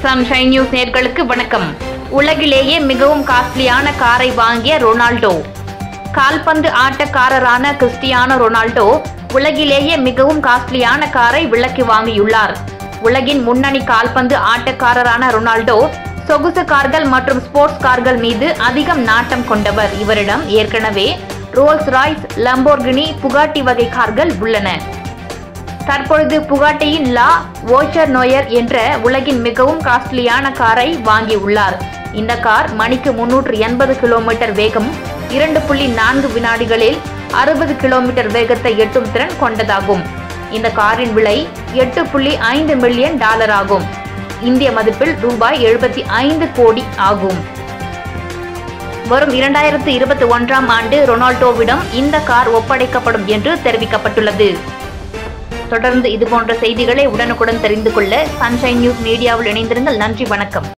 sunshine news நேர்களுக்கு வணக்கம் உலகிலேயே மிகவும் காஸ்ட்லியான காரை வாங்கிய ரொனால்டோ கால்பந்து ஆட்டக்காரரான கிறிஸ்டியானோ ரொனால்டோ உலகிலேயே மிகவும் காஸ்ட்லியான காரை விலக்கி வாங்கியுள்ளார் உலகின் முன்னணி கால்பந்து ஆட்டக்காரரான ரொனால்டோ சொகுசு கார்கள் மற்றும் ஸ்போர்ட்ஸ் கார்கள் மீது அதிகம் நாட்டம் கொண்டவர் இவரிடம் ஏற்கனவே ரோல்ஸ் ராய்ஸ் லம்போர்கினி புகாட்டி வகை கார்கள் உள்ளன தற்பொழுது புகாட்டியின் லா ஓச்சர் நோயர் என்ற உலகின் மிகவும் காஸ்ட்லியான காரை வாங்கியுள்ளார் இந்த கார் மணிக்கு முன்னூற்று எண்பது கிலோமீட்டர் வேகம் இரண்டு புள்ளி நான்கு வினாடிகளில் அறுபது கிலோமீட்டர் வேகத்தை எட்டும் திறன் கொண்டதாகும் இந்த காரின் விலை எட்டு புள்ளி ஐந்து மில்லியன் டாலர் ஆகும் இந்திய மதிப்பில் ரூபாய் எழுபத்தி ஐந்து கோடி ஆகும் வரும் இரண்டாயிரத்து இருபத்தி ஒன்றாம் ஆண்டு ரொனால்டோவிடம் இந்த கார் ஒப்படைக்கப்படும் என்று தெரிவிக்கப்பட்டுள்ளது தொடர்ந்து இதுபோன்ற செய்திகளை உடனுக்குடன் தெரிந்து கொள்ள சன்ஷைன் நியூஸ் மீடியாவில் இணைந்திருங்கள் நன்றி வணக்கம்